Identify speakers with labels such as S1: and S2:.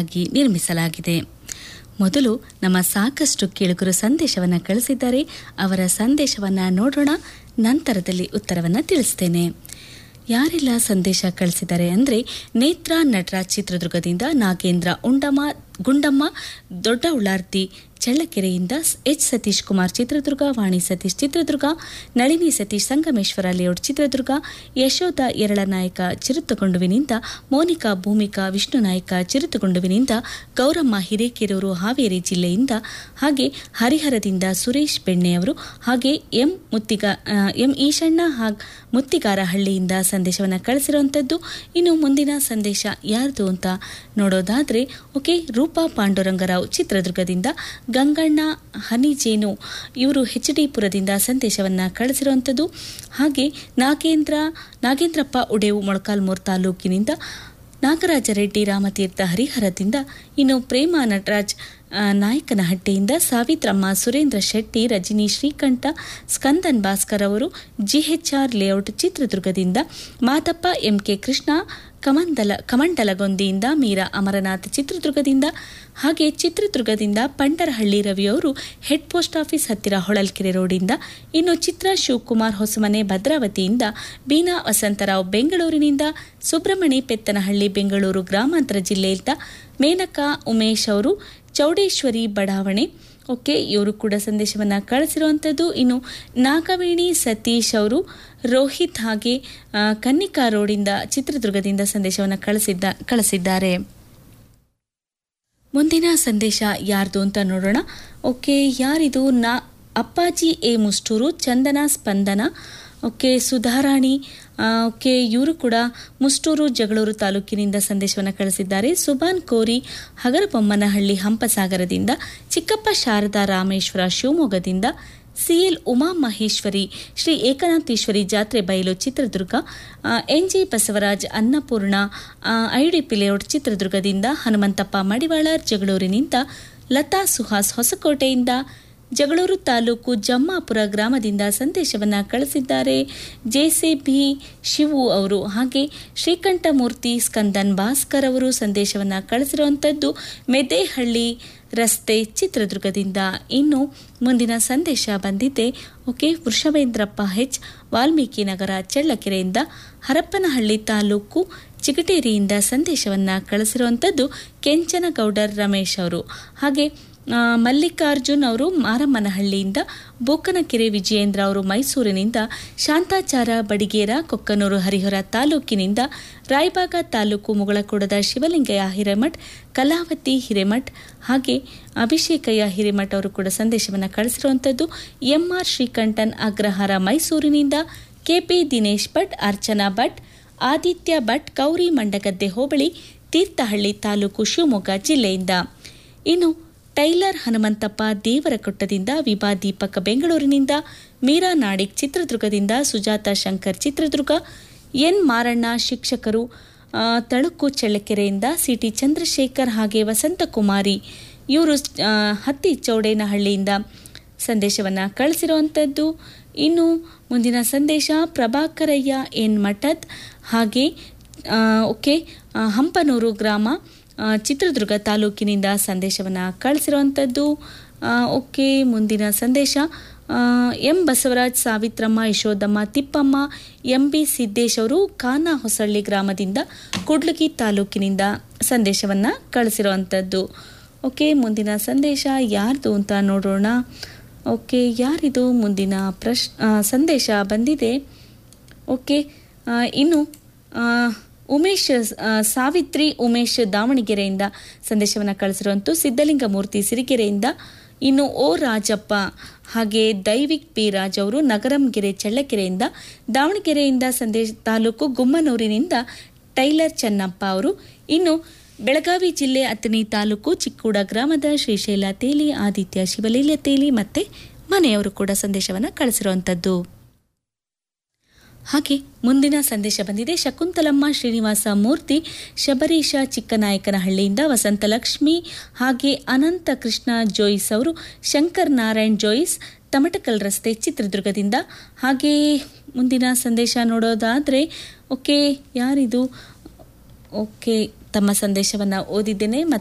S1: ಸರಳವಾಗಿ ನಿರ್ಮಿಸಲಾಗಿದೆ ಮೊದಲು ನಮ್ಮ ಸಾಕಷ್ಟು ಕೇಳುಗರು ಸಂದೇಶವನ್ನು ಕಳಿಸಿದ್ದಾರೆ ಅವರ ಸಂದೇಶವನ್ನು ನೋಡೋಣ ನಂತರದಲ್ಲಿ ಉತ್ತರವನ್ನು ತಿಳಿಸ್ತೇನೆ ಯಾರೆಲ್ಲ ಸಂದೇಶ ಕಳಿಸಿದ್ದಾರೆ ಅಂದರೆ ನೇತ್ರ ನಟರಾಜ್ ಚಿತ್ರದುರ್ಗದಿಂದ ನಾಗೇಂದ್ರ ಉಂಡಮ್ಮ ಗುಂಡಮ್ಮ ದೊಡ್ಡ ಉಳ್ಳಾರ್ತಿ ಚಳ್ಳಕೆರೆಯಿಂದ ಎಚ್ ಸತೀಶ್ ಕುಮಾರ್ ಚಿತ್ರದುರ್ಗ ವಾಣಿ ಸತೀಶ್ ಚಿತ್ರದುರ್ಗ ನಳಿನಿ ಸತೀಶ್ ಸಂಗಮೇಶ್ವರ ಲೇಔಟ್ ಚಿತ್ರದುರ್ಗ ಯಶೋಧ ಎರಳನಾಯಕ ಚಿರುತಗೊಂಡುವಿನಿಂದ ಮೋನಿಕಾ ಭೂಮಿಕಾ ವಿಷ್ಣು ನಾಯಕ ಚಿರುತಗೊಂಡುವಿನಿಂದ ಗೌರಮ್ಮ ಹಿರೇಕೆರೂರು ಹಾವೇರಿ ಜಿಲ್ಲೆಯಿಂದ ಹಾಗೆ ಹರಿಹರದಿಂದ ಸುರೇಶ್ ಬೆಣ್ಣೆಯವರು ಹಾಗೆ ಎಂ ಮುತ್ತಿಗ ಆ, ಎಂ ಈಶಣ್ಣ ಹಾಗ್ ಮುತ್ತಿಗಾರಹಳ್ಳಿಯಿಂದ ಸಂದೇಶವನ್ನು ಕಳಿಸಿರುವಂಥದ್ದು ಇನ್ನು ಮುಂದಿನ ಸಂದೇಶ ಯಾರ್ದು ಅಂತ ನೋಡೋದಾದ್ರೆ ಓಕೆ ರೂಪಾ ಪಾಂಡುರಂಗರಾವ್ ಚಿತ್ರದುರ್ಗದಿಂದ ಗಂಗಣ್ಣ ಹನಿಜೇನು ಇವರು ಎಚ್ ಡಿ ಪುರದಿಂದ ಸಂದೇಶವನ್ನು ಕಳಿಸಿರುವಂಥದ್ದು ಹಾಗೆ ನಾಗೇಂದ್ರ ನಾಗೇಂದ್ರಪ್ಪ ಉಡೇವು ಮೊಳಕಾಲ್ಮೂರು ತಾಲೂಕಿನಿಂದ ನಾಗರಾಜ ರೆಡ್ಡಿ ರಾಮತೀರ್ಥ ಹರಿಹರದಿಂದ ಇನ್ನು ಪ್ರೇಮ ನಟರಾಜ್ ಆ, ನಾಯಕನಹಟ್ಟಿಯಿಂದ ಸಾವಿತ್ರಮ್ಮ ಸುರೇಂದ್ರ ಶೆಟ್ಟಿ ರಜನಿ ಶ್ರೀಕಂಠ ಸ್ಕಂದನ್ ಭಾಸ್ಕರ್ ಅವರು ಜಿಎಚ್ಆರ್ ಲೇಔಟ್ ಚಿತ್ರದುರ್ಗದಿಂದ ಮಾದಪ್ಪ ಎಂಕೆ ಕೃಷ್ಣ ಕಮಂಡಲ ಕಮಂಡಲಗೊಂದಿಯಿಂದ ಮೀರಾ ಅಮರನಾಥ್ ಚಿತ್ರದುರ್ಗದಿಂದ ಹಾಗೆ ಚಿತ್ರದುರ್ಗದಿಂದ ಪಂಡರಹಳ್ಳಿ ರವಿಯವರು ಹೆಡ್ ಪೋಸ್ಟ್ ಆಫೀಸ್ ಹತ್ತಿರ ಹೊಳಲ್ಕೆರೆ ರೋಡಿಂದ ಇನ್ನು ಚಿತ್ರ ಶಿವಕುಮಾರ್ ಹೊಸಮನೆ ಭದ್ರಾವತಿಯಿಂದ ಬೀನಾ ವಸಂತರಾವ್ ಬೆಂಗಳೂರಿನಿಂದ ಸುಬ್ರಹ್ಮಣಿ ಪೆತ್ತನಹಳ್ಳಿ ಬೆಂಗಳೂರು ಗ್ರಾಮಾಂತರ ಜಿಲ್ಲೆಯಿಂದ ಮೇನಕಾ ಉಮೇಶ್ ಅವರು ಚೌಡೇಶ್ವರಿ ಬಡಾವಣೆ ಓಕೆ ಇವರು ಕೂಡ ಸಂದೇಶವನ್ನು ಕಳಿಸಿರುವಂಥದ್ದು ಇನ್ನು ನಾಗವೇಣಿ ಸತೀಶ್ ಅವರು ರೋಹಿತ್ ಹಾಗೆ ಆ, ಕನ್ನಿಕಾ ರೋಡಿಂದ ಚಿತ್ರದುರ್ಗದಿಂದ ಸಂದೇಶವನ್ನು ಕಳಿಸಿದ್ದ ಕಳಿಸಿದ್ದಾರೆ ಮುಂದಿನ ಸಂದೇಶ ಯಾರ್ದು ಅಂತ ನೋಡೋಣ ಓಕೆ ಯಾರಿದು ನಾ ಅಪ್ಪಾಜಿ ಎ ಮುಷ್ಟೂರು ಚಂದನ ಸ್ಪಂದನ ಓಕೆ ಸುಧಾರಾಣಿ ಆ, ಓಕೆ ಇವರು ಕೂಡ ಮುಷ್ಟೂರು ಜಗಳೂರು ತಾಲೂಕಿನಿಂದ ಸಂದೇಶವನ್ನು ಕಳಿಸಿದ್ದಾರೆ ಸುಬಾನ್ ಕೋರಿ ಹಗರಬೊಮ್ಮನಹಳ್ಳಿ ಹಂಪಸಾಗರದಿಂದ ಚಿಕ್ಕಪ್ಪ ಶಾರದಾ ರಾಮೇಶ್ವರ ಶಿವಮೊಗ್ಗದಿಂದ ಸಿಎಲ್ ಉಮಾ ಮಹೇಶ್ವರಿ ಶ್ರೀ ಏಕನಾಥೇಶ್ವರಿ ಜಾತ್ರೆ ಬಯಲು Chitradurga N G Basavaraj Annapurna IDP layout ಚಿತ್ರದುರ್ಗದಿಂದ ಹನುಮಂತಪ್ಪ ಮಡಿವಾಳರ್ ಜಗಳೂರಿನಿಂದ ಲತಾ ಸುಹಾಸ್ ಹೊಸಕೋಟೆಯಿಂದ ಜಗಳೂರು ತಾಲೂಕು ಜಮ್ಮಾಪುರ ಗ್ರಾಮದಿಂದ ಸಂದೇಶವನ್ನು ಕಳಿಸಿದ್ದಾರೆ ಜೆಸಿಬಿ ಶಿವು ಅವರು ಹಾಗೆ ಶ್ರೀಕಂಠಮೂರ್ತಿ ಸ್ಕಂದನ್ ಭಾಸ್ಕರ್ ಅವರು ಸಂದೇಶವನ್ನು ಕಳಿಸಿರುವಂಥದ್ದು ಮೆದೇಹಳ್ಳಿ ರಸ್ತೆ ಚಿತ್ರದುರ್ಗದಿಂದ ಇನ್ನು ಮುಂದಿನ ಸಂದೇಶ ಬಂದಿದೆ ಓಕೆ ವೃಷಭೇಂದ್ರಪ್ಪ ಹೆಚ್ ವಾಲ್ಮೀಕಿ ನಗರ ಚಳ್ಳಕೆರೆಯಿಂದ ಹರಪ್ಪನಹಳ್ಳಿ ತಾಲೂಕು ಚಿಗಟೇರಿಯಿಂದ ಸಂದೇಶವನ್ನು ಕಳಿಸಿರುವಂಥದ್ದು ಕೆಂಚನಗೌಡರ್ ರಮೇಶ್ ಅವರು ಹಾಗೆ ಆ, ಮಲ್ಲಿಕಾರ್ಜುನ್ ಅವರು ಮಾರಮ್ಮನಹಳ್ಳಿಯಿಂದ ಬೂಕನಕೆರೆ ವಿಜಯೇಂದ್ರ ಅವರು ಮೈಸೂರಿನಿಂದ ಶಾಂತಾಚಾರ ಬಡಿಗೇರ ಕೊಕ್ಕನೂರು ಹರಿಹರ ತಾಲೂಕಿನಿಂದ ರಾಯಬಾಗ ತಾಲೂಕು ಮುಗಳಕೋಡದ ಶಿವಲಿಂಗಯ್ಯ ಹಿರೇಮಠ್ ಕಲಾವತಿ ಹಿರೇಮಠ್ ಹಾಗೆ ಅಭಿಷೇಕಯ್ಯ ಹಿರೇಮಠ್ ಅವರು ಕೂಡ ಸಂದೇಶವನ್ನು ಕಳಿಸಿರುವಂಥದ್ದು ಎಂಆರ್ ಶ್ರೀಕಂಠನ್ ಅಗ್ರಹಾರ ಮೈಸೂರಿನಿಂದ ಕೆಪಿ ದಿನೇಶ್ ಭಟ್ ಅರ್ಚನಾ ಭಟ್ ಆದಿತ್ಯ ಭಟ್ ಗೌರಿ ಮಂಡಗದ್ದೆ ಹೋಬಳಿ ತೀರ್ಥಹಳ್ಳಿ ತಾಲೂಕು ಶಿವಮೊಗ್ಗ ಜಿಲ್ಲೆಯಿಂದ ಇನ್ನು ಟೈಲರ್ ಹನುಮಂತಪ್ಪ ದೇವರಕೊಟ್ಟದಿಂದ ವಿಭಾ ದೀಪಕ್ ಬೆಂಗಳೂರಿನಿಂದ ಮೀರಾ ನಾಡಿಗ್ ಚಿತ್ರದುರ್ಗದಿಂದ ಸುಜಾತ ಶಂಕರ್ ಚಿತ್ರದುರ್ಗ ಎನ್ ಮಾರಣ್ಣ ಶಿಕ್ಷಕರು ಆ, ತಳುಕು ಚಳ್ಳಕೆರೆಯಿಂದ ಸಿಟಿ ಚಂದ್ರಶೇಖರ್ ಹಾಗೆ ವಸಂತಕುಮಾರಿ ಇವರು ಆ, ಹತ್ತಿ ಚೌಡೇನಹಳ್ಳಿಯಿಂದ ಸಂದೇಶವನ್ನು ಕಳಿಸಿರುವಂಥದ್ದು ಇನ್ನು ಮುಂದಿನ ಸಂದೇಶ ಪ್ರಭಾಕರಯ್ಯ ಎನ್ ಮಠದ್ ಹಾಗೆ ಆ, ಓಕೆ ಆ, ಹಂಪನೂರು ಗ್ರಾಮ ಆ, ಚಿತ್ರದುರ್ಗ ತಾಲೂಕಿನಿಂದ ಸಂದೇಶವನ್ನು ಕಳಿಸಿರುವಂಥದ್ದು ಆ, ಓಕೆ ಮುಂದಿನ ಸಂದೇಶ ಆ, M Basavaraj Savitramma Yashodamma Thippamma M B Siddesh ಅವರು ಕಾನ ಹೊಸಳ್ಳಿ ಗ್ರಾಮದಿಂದ ಕುಡ್ಲಗಿ ತಾಲೂಕಿನಿಂದ ಸಂದೇಶವನ್ನು ಕಳಿಸಿರುವಂಥದ್ದು ಓಕೆ ಮುಂದಿನ ಸಂದೇಶ ಯಾರ್ದು ಅಂತ ನೋಡೋಣ ಓಕೆ ಯಾರಿದು ಮುಂದಿನ ಪ್ರಶ್ ಆ, ಸಂದೇಶ ಬಂದಿದೆ ಓಕೆ ಆ, ಇನ್ನು ಆ, ಉಮೇಶ್ ಆ, ಸಾವಿತ್ರಿ ಉಮೇಶ್ ದಾವಣಗೆರೆಯಿಂದ ಸಂದೇಶವನ್ನು ಕಳಿಸಿರುವಂಥ ಸಿದ್ಧಲಿಂಗ ಮೂರ್ತಿ ಸಿರಿಗೆರೆಯಿಂದ ಇನ್ನು ಓ ರಾಜಪ್ಪ ಹಾಗೆ ದೈವಿಕ್ ಪಿ ರಾಜ್ ಅವರು ನಗರಂಗೆರೆ ಚಳ್ಳಕೆರೆಯಿಂದ ದಾವಣಗೆರೆಯಿಂದ ಸಂದೇಶ ತಾಲೂಕು ಗುಮ್ಮನೂರಿನಿಂದ ಟೈಲರ್ ಚೆನ್ನಪ್ಪ ಅವರು ಇನ್ನು ಬೆಳಗಾವಿ ಜಿಲ್ಲೆ ಅತನಿ ತಾಲೂಕು ಚಿಕ್ಕೂಡ ಗ್ರಾಮದ ಶ್ರೀಶೈಲ ತೇಲಿ ಆದಿತ್ಯ ಶಿವಲೀಲ ತೇಲಿ ಮತ್ತೆ ಮನೆಯವರು ಕೂಡ ಸಂದೇಶವನ್ನು ಕಳಿಸಿರುವಂಥದ್ದು ಹಾಗೆ ಮುಂದಿನ ಸಂದೇಶ ಬಂದಿದೆ ಶಕುಂತಲಮ್ಮ ಶ್ರೀನಿವಾಸ ಮೂರ್ತಿ ಶಬರೀಶ ಚಿಕ್ಕನಾಯಕನಹಳ್ಳಿಯಿಂದ ವಸಂತಲಕ್ಷ್ಮಿ ಹಾಗೆ ಅನಂತ ಕೃಷ್ಣ ಜೋಯಿಸ್ ಅವರು ಶಂಕರ್ ನಾರಾಯಣ್ ಜೋಯಿಸ್ ತಮಟಕಲ್ ರಸ್ತೆ ಚಿತ್ರದುರ್ಗದಿಂದ ಹಾಗೆ ಮುಂದಿನ ಸಂದೇಶ ನೋಡೋದಾದರೆ ಓಕೆ ಯಾರಿದು ಓಕೆ ತಮ್ಮ ಸಂದೇಶವನ್ನು ಓದಿದ್ದೇನೆ